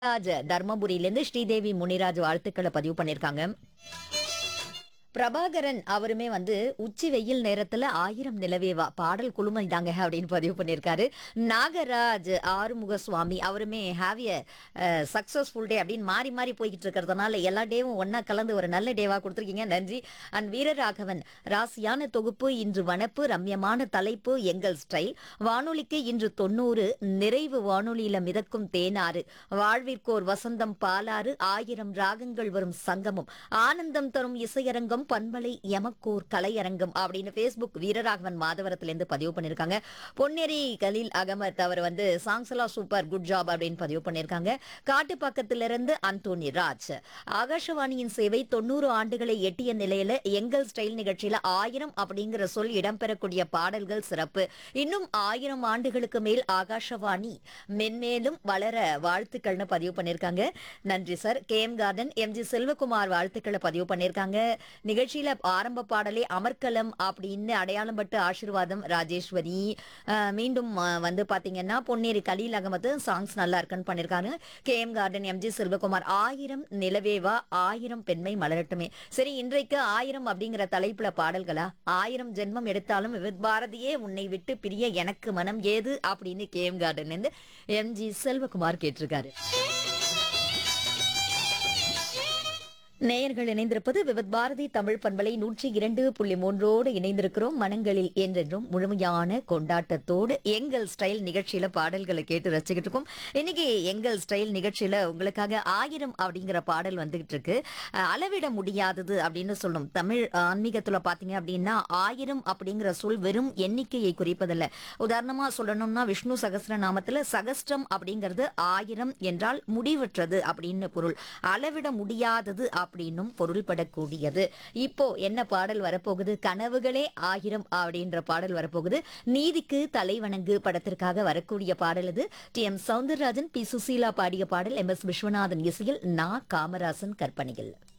ராஜ் தர்மபுரியிலேருந்து ஸ்ரீதேவி முனிராஜ் வாழ்த்துக்களை பதிவு பண்ணியிருக்காங்க பிரபாகரன் அவருமே வந்து உச்சி வெயில் நேரத்துல ஆயிரம் நிலவேவா பாடல் குழுமை தாங்க அப்படின்னு பதிவு பண்ணியிருக்காரு நாகராஜ் ஆறுமுக சுவாமி அவருமே ஹாவிய சக்சஸ்ஃபுல் டே அப்படின்னு மாறி மாறி போய்கிட்டு இருக்கிறதுனால எல்லா டேவும் ஒண்ணா கலந்து ஒரு நல்ல டேவா கொடுத்துருக்கீங்க நன்றி அண்ட் வீரராகவன் ராசியான தொகுப்பு இன்று வனப்பு ரம்யமான தலைப்பு எங்கள் ஸ்டைல் வானொலிக்கு இன்று தொண்ணூறு நிறைவு வானொலியில மிதக்கும் தேனாறு வாழ்விற்கோர் வசந்தம் பாலாறு ஆயிரம் ராகங்கள் வரும் சங்கமம் ஆனந்தம் தரும் இசையரங்கம் பண்பலை எமக்கோர் கலையரங்கம் அப்படின்னு ஃபேஸ்புக் வீரராகவன் மாதவரத்திலிருந்து பதிவு பண்ணியிருக்காங்க பொன்னேரி கலீல் அகமத் அவர் வந்து சாங்ஸ் எல்லாம் சூப்பர் குட் ஜாப் அப்படின்னு பதிவு பண்ணியிருக்காங்க காட்டுப்பாக்கத்திலிருந்து அந்தோனி ராஜ் ஆகாஷவாணியின் சேவை தொண்ணூறு ஆண்டுகளை எட்டிய நிலையில எங்கள் ஸ்டைல் நிகழ்ச்சியில ஆயிரம் அப்படிங்கிற சொல் இடம்பெறக்கூடிய பாடல்கள் சிறப்பு இன்னும் ஆயிரம் ஆண்டுகளுக்கு மேல் ஆகாஷவாணி மென்மேலும் வளர வாழ்த்துக்கள்னு பதிவு பண்ணியிருக்காங்க நன்றி sir K M garden M G Selvakumar வாழ்த்துக்களை பதிவு பண்ணியிருக்காங்க நிகழ்ச்சியில ஆரம்ப பாடலே அமர்க்கலம் அப்படின்னு அடையாளம் பட்டு ஆசீர்வாதம் ராஜேஸ்வரி அஹ், மீண்டும் அஹ், வந்து பாத்தீங்கன்னா பொன்னேரி கலீல் அகமது சாங்ஸ் நல்லா இருக்குன்னு பண்ணிருக்காங்க K M garden M G Selvakumar ஆயிரம் நிலவேவா ஆயிரம் பெண்மை மலரட்டுமே சரி இன்றைக்கு ஆயிரம் அப்படிங்கிற தலைப்புல பாடல்களா ஆயிரம் ஜென்மம் எடுத்தாலும் விவித் பாரதியே உன்னை விட்டு பிரிய எனக்கு மனம் ஏது அப்படின்னு கே எம் கார்டன் இருந்து எம் ஜி செல்வகுமார் கேட்டிருக்காரு நேயர்கள் இணைந்திருப்பது விவத் பாரதி தமிழ் பண்பலை நூற்றி இரண்டு புள்ளி மூன்றோடு இணைந்திருக்கிறோம் மனங்களில் என்றென்றும் முழுமையான கொண்டாட்டத்தோடு எங்கள் ஸ்டைல் நிகழ்ச்சியில பாடல்களை கேட்டு ரசிக்கிட்டு இருக்கோம் இன்னைக்கு எங்கள் ஸ்டைல் நிகழ்ச்சியில உங்களுக்காக ஆயிரம் அப்படிங்கிற பாடல் வந்துகிட்டு இருக்கு அஹ், அளவிட முடியாதது அப்படின்னு சொல்லணும் தமிழ் ஆன்மீகத்துல பாத்தீங்க அப்படின்னா ஆயிரம் அப்படிங்கிற சொல் வெறும் எண்ணிக்கையை குறிப்பதில்ல உதாரணமா சொல்லணும்னா விஷ்ணு சகஸ்ரநாமத்துல சகஸ்ரம் அப்படிங்கிறது ஆயிரம் என்றால் முடிவற்றது அப்படின்னு பொருள் அளவிட முடியாதது அப்படின்னும் பொருள்படக்கூடியது இப்போ என்ன பாடல் வரப்போகுது கனவுகளே ஆயிரம் அப்படின்ற பாடல் வரப்போகுது நீதிக்கு தலைவணங்கு படத்திற்காக வரக்கூடிய பாடல் இது T M Soundararajan P Susheela பாடிய பாடல் எம் எஸ் விஸ்வநாதன் இசையில் நா காமராசன் கற்பனையில்